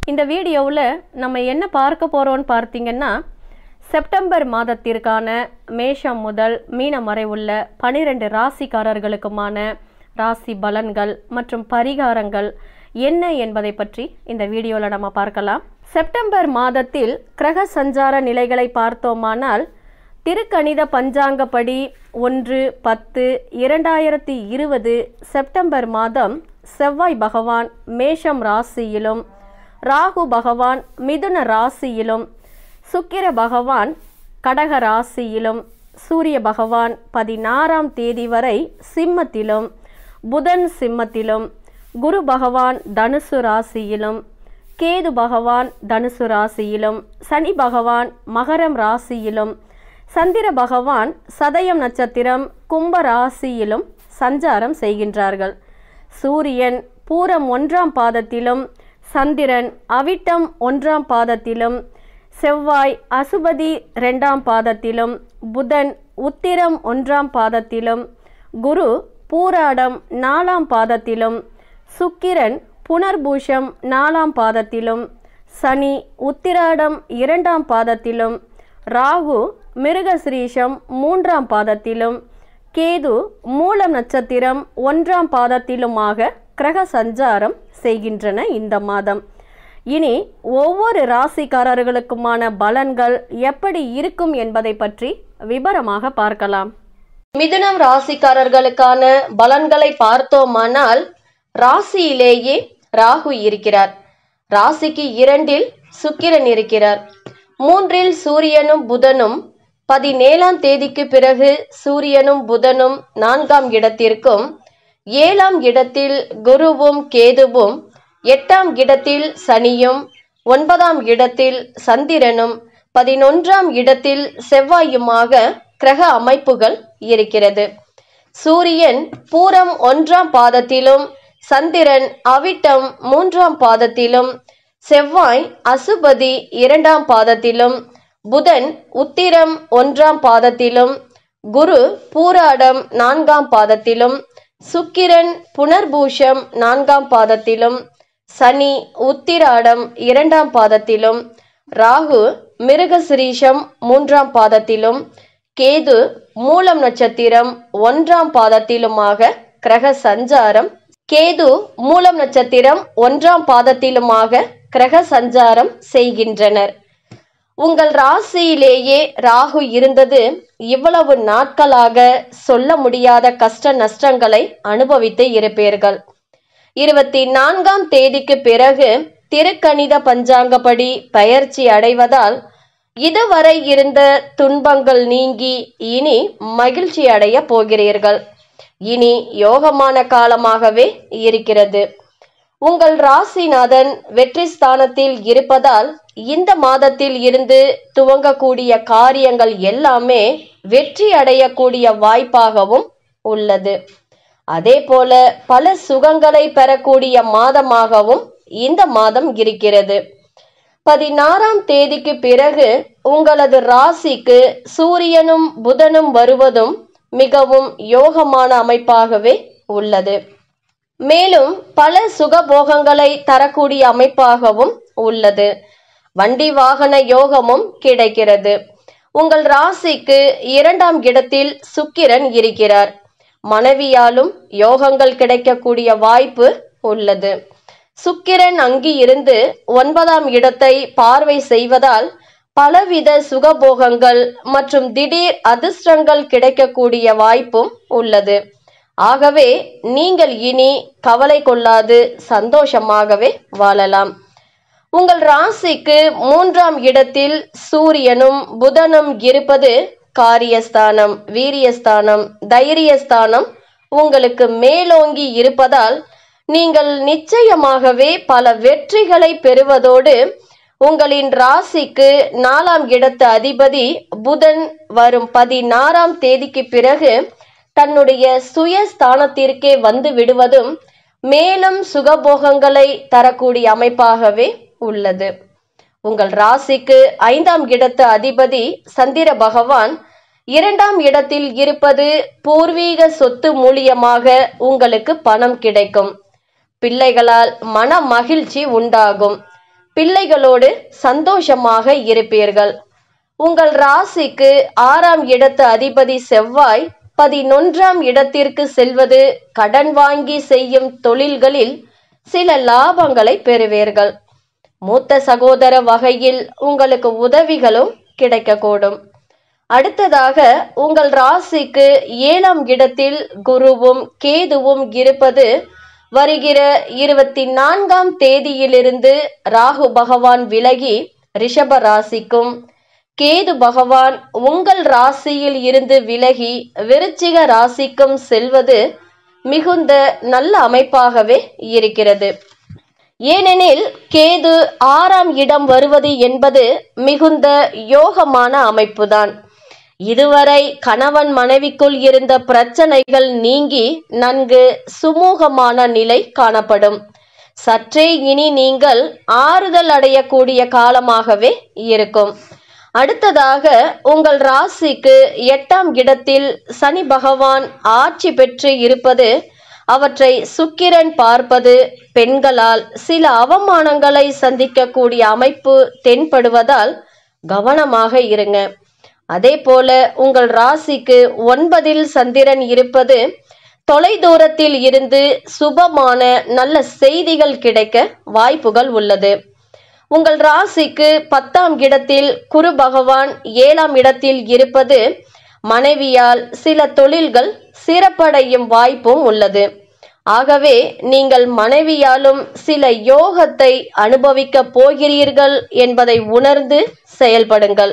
இந்த வீடியோவில் நம்ம என்ன பார்க்க போகிறோம்னு பார்த்தீங்கன்னா செப்டம்பர் மாதத்திற்கான மேஷம் முதல் மீனம் வரை உள்ள பனிரெண்டு ராசிக்காரர்களுக்குமான ராசி பலன்கள் மற்றும் பரிகாரங்கள் என்ன என்பதை பற்றி இந்த வீடியோவில் நம்ம பார்க்கலாம் செப்டம்பர் மாதத்தில் கிரக சஞ்சார நிலைகளை பார்த்தோமானால் திருக்கணித பஞ்சாங்கப்படி ஒன்று பத்து இரண்டாயிரத்தி இருபது செப்டம்பர் மாதம் செவ்வாய் பகவான் மேஷம் ராசியிலும் ராகு பகவான் மிதுன ராசியிலும் சுக்கிர பகவான் கடக ராசியிலும் சூரிய பகவான் பதினாறாம் தேதி வரை சிம்மத்திலும் புதன் சிம்மத்திலும் குரு பகவான் தனுசு ராசியிலும் கேது பகவான் தனுசு ராசியிலும் சனி பகவான் மகரம் ராசியிலும் சந்திர பகவான் சதயம் நட்சத்திரம் கும்ப ராசியிலும் சஞ்சாரம் செய்கின்றார்கள் சூரியன் பூரம் ஒன்றாம் பாதத்திலும் சந்திரன் அவிட்டம் ஒன்றாம் பாதத்திலும் செவ்வாய் அசுபதி ரெண்டாம் பாதத்திலும் புதன் உத்திரம் ஒன்றாம் பாதத்திலும் குரு பூராடம் நாலாம் பாதத்திலும் சுக்கிரன் புனர்பூஷம் நாலாம் பாதத்திலும் சனி உத்திராடம் இரண்டாம் பாதத்திலும் ராகு மிருகசிரீஷம் மூன்றாம் பாதத்திலும் கேது மூலம் நட்சத்திரம் ஒன்றாம் பாதத்திலுமாக கிரக சஞ்சாரம் செய்கின்றன இந்த மாதம் இனி ஒவ்வொரு ராசிக்காரர்களுக்குமான பலன்கள் எப்படி இருக்கும் என்பதை பற்றி விபரமாக பார்க்கலாம் மிதுனம் ராசிக்காரர்களுக்கான பலன்களை பார்த்தோமானால் ராசியிலேயே ராகு இருக்கிறார் ராசிக்கு இரண்டில் சுக்கிரன் இருக்கிறார் மூன்றில் சூரியனும் புதனும் பதினேழாம் தேதிக்கு பிறகு சூரியனும் புதனும் நான்காம் இடத்திற்கும் ஏழாம் இடத்தில் குருவும் கேதுவும் எட்டாம் இடத்தில் சனியும் ஒன்பதாம் இடத்தில் சந்திரனும் பதினொன்றாம் இடத்தில் செவ்வாயுமாக கிரக அமைப்புகள் இருக்கிறது சூரியன் பூரம் ஒன்றாம் பாதத்திலும் சந்திரன் அவிட்டம் மூன்றாம் பாதத்திலும் செவ்வாய் அசுபதி இரண்டாம் பாதத்திலும் புதன் உத்திரம் ஒன்றாம் பாதத்திலும் குரு பூராடம் நான்காம் பாதத்திலும் சுக்கிரன் புனர்பூஷம் நான்காம் பாதத்திலும் சனி உத்திராடம் இரண்டாம் பாதத்திலும் ராகு மிருகசிரீஷம் மூன்றாம் பாதத்திலும் கேது மூலம் நட்சத்திரம் ஒன்றாம் பாதத்திலுமாக கிரக சஞ்சாரம் கேது மூலம் நட்சத்திரம் ஒன்றாம் பாதத்திலுமாக கிரக சஞ்சாரம் செய்கின்றனர் உங்கள் ராசியிலேயே ராகு இருந்தது இவ்வளவு நாட்களாக சொல்ல முடியாத கஷ்ட நஷ்டங்களை அனுபவித்து இருப்பீர்கள் இருபத்தி நான்காம் தேதிக்கு பிறகு திருக்கணித பஞ்சாங்கப்படி பயிற்சி அடைவதால் இதுவரை இருந்த துன்பங்கள் நீங்கி இனி மகிழ்ச்சி அடைய போகிறீர்கள் இனி யோகமான காலமாகவே இருக்கிறது உங்கள் ராசிநாதன் வெற்றி ஸ்தானத்தில் இருப்பதால் இந்த மாதத்தில் இருந்து துவங்கக்கூடிய காரியங்கள் எல்லாமே வெற்றி அடையக்கூடிய வாய்ப்பாகவும் உள்ளது அதே போல பல சுகங்களை பெறக்கூடிய மாதமாகவும் இந்த மாதம் இருக்கிறது பதினாறாம் தேதிக்கு பிறகு உங்களது ராசிக்கு சூரியனும் புதனும் வருவதும் மிகவும் யோகமான அமைப்பாகவே உள்ளது மேலும் பல சுகபோகங்களை தரக்கூடிய அமைப்பாகவும் உள்ளது வண்டி வாகன யோகமும் கிடைக்கிறது உங்கள் ராசிக்கு இரண்டாம் இடத்தில் சுக்கிரன் இருக்கிறார் மனைவியாலும் யோகங்கள் கிடைக்கக்கூடிய வாய்ப்பு உள்ளது சுக்கிரன் அங்கு இருந்து ஒன்பதாம் இடத்தை பார்வை செய்வதால் பலவித சுகபோகங்கள் மற்றும் திடீர் அதிர்ஷ்டங்கள் கிடைக்கக்கூடிய வாய்ப்பும் உள்ளது ஆகவே நீங்கள் இனி கவலை கொள்ளாது சந்தோஷமாகவே வாழலாம் உங்கள் ராசிக்கு மூன்றாம் இடத்தில் சூரியனும் புதனும் இருப்பது காரியஸ்தானம் வீரியஸ்தானம் தைரியஸ்தானம் உங்களுக்கு மேலோங்கி இருப்பதால் நீங்கள் நிச்சயமாகவே பல வெற்றிகளை பெறுவதோடு உங்களின் ராசிக்கு நாலாம் இடத்து அதிபதி புதன் வரும் பதினாறாம் தேதிக்கு பிறகு தன்னுடைய சுயஸ்தானத்திற்கே வந்து விடுவதும் மேலும் சுகபோகங்களை தரக்கூடிய அமைப்பாகவே உள்ளது உங்கள் ராசிக்கு ஐந்தாம் இடத்து அதிபதி சந்திர பகவான் இரண்டாம் இடத்தில் இருப்பது பூர்வீக சொத்து மூலியமாக உங்களுக்கு பணம் கிடைக்கும் பிள்ளைகளால் மன மகிழ்ச்சி உண்டாகும் பிள்ளைகளோடு சந்தோஷமாக இருப்பீர்கள் உங்கள் ராசிக்கு ஆறாம் இடத்து அதிபதி செவ்வாய் பதினொன்றாம் இடத்திற்கு செல்வது கடன் வாங்கி செய்யும் தொழில்களில் சில லாபங்களை பெறுவீர்கள் மூத்த சகோதர வகையில் உங்களுக்கு உதவிகளும் கிடைக்கக்கூடும் அடுத்ததாக உங்கள் ராசிக்கு ஏழாம் இடத்தில் குருவும் கேதுவும் இருப்பது வருகிற இருபத்தி நான்காம் தேதியிலிருந்து ராகு பகவான் விலகி ரிஷப ராசிக்கும் கேது பகவான் உங்கள் ராசியில் இருந்து விலகி விருச்சிக ராசிக்கும் செல்வது மிகுந்த நல்ல அமைப்பாகவே இருக்கிறது ஏனெனில் கேது ஆறாம் இடம் வருவது என்பது மிகுந்த யோகமான அமைப்புதான் இதுவரை கணவன் மனைவிக்குள் இருந்த பிரச்சனைகள் நீங்கி நன்கு சுமூகமான நிலை காணப்படும் சற்றே இனி நீங்கள் ஆறுதல் அடையக்கூடிய காலமாகவே இருக்கும் அடுத்ததாக உங்கள் ராசிக்கு எட்டாம் இடத்தில் சனி பகவான் ஆட்சி பெற்று இருப்பது அவற்றை சுக்கிரன் பார்ப்பது பெண்களால் சில அவமானங்களை சந்திக்கக்கூடிய அமைப்பு தென்படுவதால் கவனமாக இருங்க அதே போல உங்கள் ராசிக்கு ஒன்பதில் சந்திரன் இருப்பது தொலைதூரத்தில் இருந்து சுபமான நல்ல செய்திகள் கிடைக்க வாய்ப்புகள் உள்ளது உங்கள் ராசிக்கு பத்தாம் இடத்தில் குரு பகவான் ஏழாம் இடத்தில் இருப்பது மனைவியால் சில தொழில்கள் சிறப்படையும் வாய்ப்பும் உள்ளது ஆகவே நீங்கள் மனைவியாலும் சில யோகத்தை அனுபவிக்க போகிறீர்கள் என்பதை உணர்ந்து செயல்படுங்கள்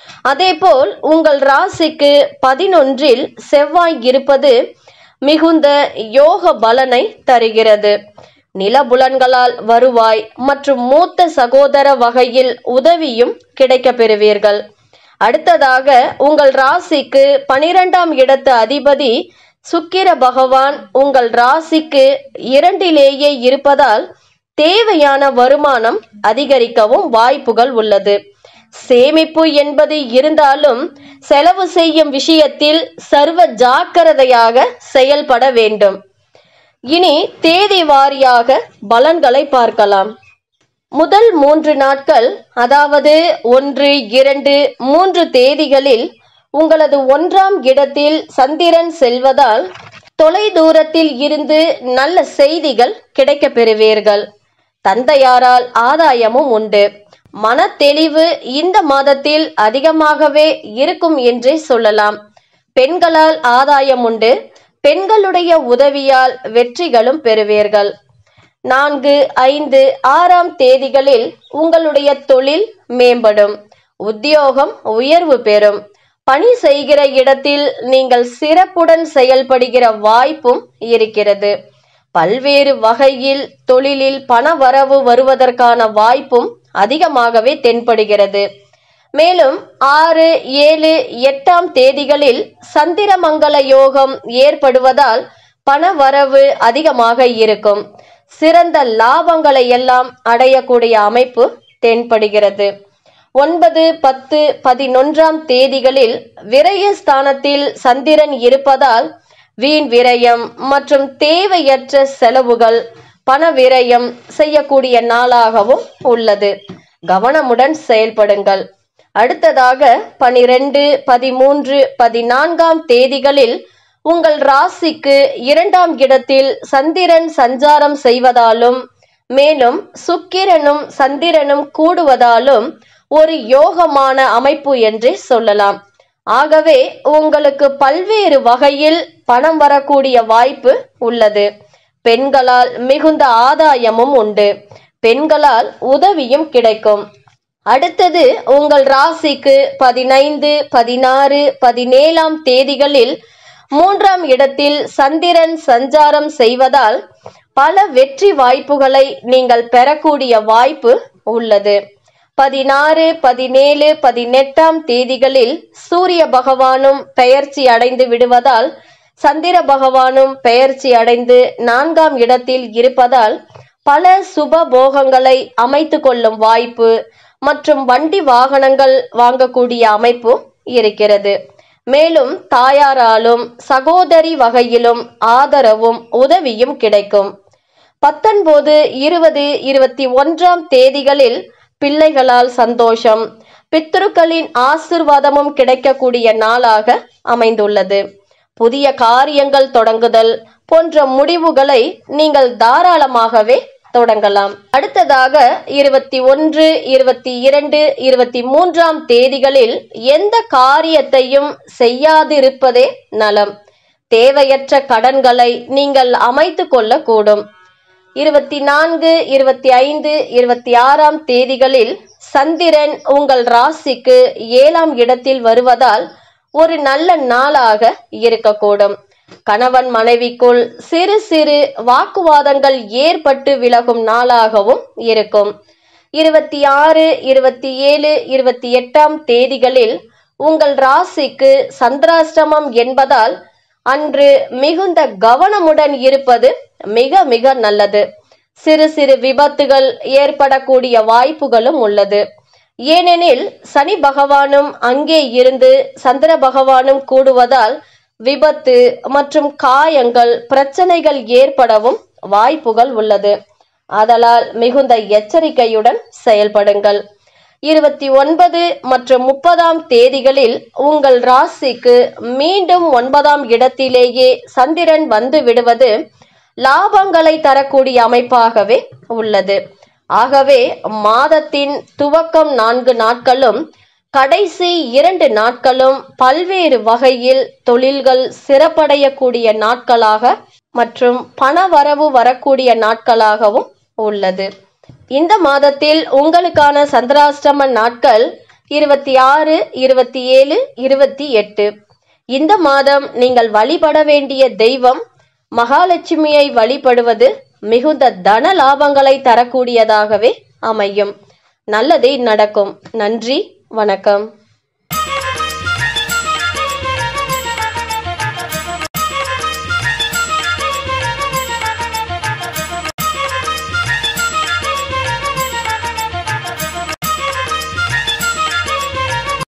அதேபோல் உங்கள் ராசிக்கு பதினொன்றில் செவ்வாய் இருப்பது மிகுந்த யோக பலனை தருகிறது நிலபுலன்களால் வருவாய் மற்றும் மூத்த சகோதர வகையில் உதவியும் கிடைக்கப் பெறுவீர்கள் அடுத்ததாக உங்கள் ராசிக்கு பனிரெண்டாம் இடத்து அதிபதி சுக்கிர பகவான் உங்கள் ராசிக்கு இரண்டிலேயே இருப்பதால் தேவையான வருமானம் அதிகரிக்கவும் வாய்ப்புகள் உள்ளது சேமிப்பு என்பது இருந்தாலும் செலவு செய்யும் விஷயத்தில் சர்வ ஜாக்கிரதையாக செயல்பட வேண்டும் இனி தேதி வாரியாக பலன்களை பார்க்கலாம் முதல் மூன்று நாட்கள் அதாவது ஒன்று இரண்டு மூன்று தேதிகளில் உங்களது ஒன்றாம் இடத்தில் சந்திரன் செல்வதால் தொலை தூரத்தில் இருந்து நல்ல செய்திகள் கிடைக்கப் பெறுவீர்கள் தந்தையாரால் ஆதாயமும் உண்டு மனத்தெளிவு இந்த மாதத்தில் அதிகமாகவே இருக்கும் என்றே சொல்லலாம் பெண்களால் ஆதாயம் உண்டு பெண்களுடைய உதவியால் வெற்றிகளும் பெறுவீர்கள் நான்கு ஐந்து ஆறாம் தேதிகளில் உங்களுடைய தொழில் மேம்படும் உத்தியோகம் உயர்வு பெறும் பணி செய்கிற இடத்தில் நீங்கள் சிறப்புடன் செயல்படுகிற வாய்ப்பும் இருக்கிறது பல்வேறு வகையில் தொழிலில் பணவரவு வருவதற்கான வாய்ப்பும் அதிகமாகவே தென்படுகிறது மேலும் ஆறு ஏழு எட்டாம் தேதிகளில் சந்திரமங்கல யோகம் ஏற்படுவதால் பணவரவு அதிகமாக இருக்கும் சிறந்த லாபங்களை எல்லாம் அடையக்கூடிய அமைப்பு தென்படுகிறது ஒன்பது பத்து பதினொன்றாம் தேதிகளில் விரயஸ்தானத்தில் சந்திரன் இருப்பதால் வீண் விரயம் மற்றும் தேவையற்ற செலவுகள் பண விரயம் செய்யக்கூடிய நாளாகவும் உள்ளது கவனமுடன் செயல்படுங்கள் அடுத்ததாக பனிரெண்டு பதிமூன்று பதினான்காம் தேதிகளில் உங்கள் ராசிக்கு இரண்டாம் இடத்தில் சந்திரன் சஞ்சாரம் செய்வதாலும் மேலும் சுக்கிரனும் சந்திரனும் கூடுவதாலும் ஒரு யோகமான அமைப்பு என்றே சொல்லலாம் ஆகவே உங்களுக்கு பல்வேறு வகையில் பணம் வரக்கூடிய வாய்ப்பு உள்ளது பெண்களால் மிகுந்த ஆதாயமும் உண்டு பெண்களால் உதவியும் கிடைக்கும் அடுத்தது உங்கள் ராசிக்கு பதினைந்து பதினாறு பதினேழாம் தேதிகளில் மூன்றாம் இடத்தில் சந்திரன் சஞ்சாரம் செய்வதால் பல வெற்றி வாய்ப்புகளை நீங்கள் பெறக்கூடிய வாய்ப்பு உள்ளது பதினாறு பதினேழு பதினெட்டாம் தேதிகளில் சூரிய பகவானும் பெயர்ச்சி அடைந்து விடுவதால் சந்திர பகவானும் பெயர்ச்சி அடைந்து நான்காம் இடத்தில் இருப்பதால் பல சுப போகங்களை அமைத்து கொள்ளும் வாய்ப்பு மற்றும் வண்டி வாகனங்கள் வாங்கக்கூடிய அமைப்பு இருக்கிறது மேலும் தாயாராலும் சகோதரி வகையிலும் ஆதரவும் உதவியும் கிடைக்கும் பத்தொன்பது இருபது இருபத்தி ஒன்றாம் தேதிகளில் பிள்ளைகளால் சந்தோஷம் பித்ருக்களின் ஆசிர்வாதமும் கிடைக்கக்கூடிய நாளாக அமைந்துள்ளது புதிய காரியங்கள் தொடங்குதல் போன்ற முடிவுகளை நீங்கள் தாராளமாகவே தொடங்கலாம் அடுத்ததாக இருபத்தி ஒன்று இருபத்தி இரண்டு இருபத்தி மூன்றாம் தேதிகளில் எந்த காரியத்தையும் செய்யாதிருப்பதே நலம் தேவையற்ற கடன்களை நீங்கள் அமைத்து கொள்ளக்கூடும் இருபத்தி நான்கு இருபத்தி ஐந்து இருபத்தி ஆறாம் தேதிகளில் சந்திரன் உங்கள் ராசிக்கு ஏழாம் இடத்தில் வருவதால் ஒரு நல்ல நாளாக இருக்கக்கூடும் கணவன் மனைவிக்குள் சிறு சிறு வாக்குவாதங்கள் ஏற்பட்டு விலகும் நாளாகவும் இருக்கும் இருபத்தி ஆறு இருபத்தி ஏழு இருபத்தி எட்டாம் தேதிகளில் உங்கள் ராசிக்கு சந்திராஷ்டமம் என்பதால் அன்று மிகுந்த கவனமுடன் இருப்பது மிக மிக நல்லது சிறு சிறு விபத்துகள் ஏற்படக்கூடிய வாய்ப்புகளும் உள்ளது ஏனெனில் சனி பகவானும் அங்கே இருந்து சந்திர பகவானும் கூடுவதால் விபத்து மற்றும் காயங்கள் பிரச்சனைகள் ஏற்படவும் வாய்ப்புகள் உள்ளது ஆதலால் மிகுந்த எச்சரிக்கையுடன் செயல்படுங்கள் இருபத்தி ஒன்பது மற்றும் முப்பதாம் தேதிகளில் உங்கள் ராசிக்கு மீண்டும் ஒன்பதாம் இடத்திலேயே சந்திரன் வந்து விடுவது லாபங்களை தரக்கூடிய அமைப்பாகவே உள்ளது ஆகவே மாதத்தின் துவக்கம் நான்கு நாட்களும் கடைசி இரண்டு நாட்களும் பல்வேறு வகையில் தொழில்கள் சிறப்படையக்கூடிய நாட்களாக மற்றும் பணவரவு வரக்கூடிய நாட்களாகவும் உள்ளது இந்த மாதத்தில் உங்களுக்கான சந்திராஷ்டம நாட்கள் இருபத்தி ஆறு இருபத்தி ஏழு இருபத்தி எட்டு இந்த மாதம் நீங்கள் வழிபட வேண்டிய தெய்வம் மகாலட்சுமியை வழிபடுவது மிகுந்த தன லாபங்களை தரக்கூடியதாகவே அமையும் நல்லதே நடக்கும் நன்றி வணக்கம்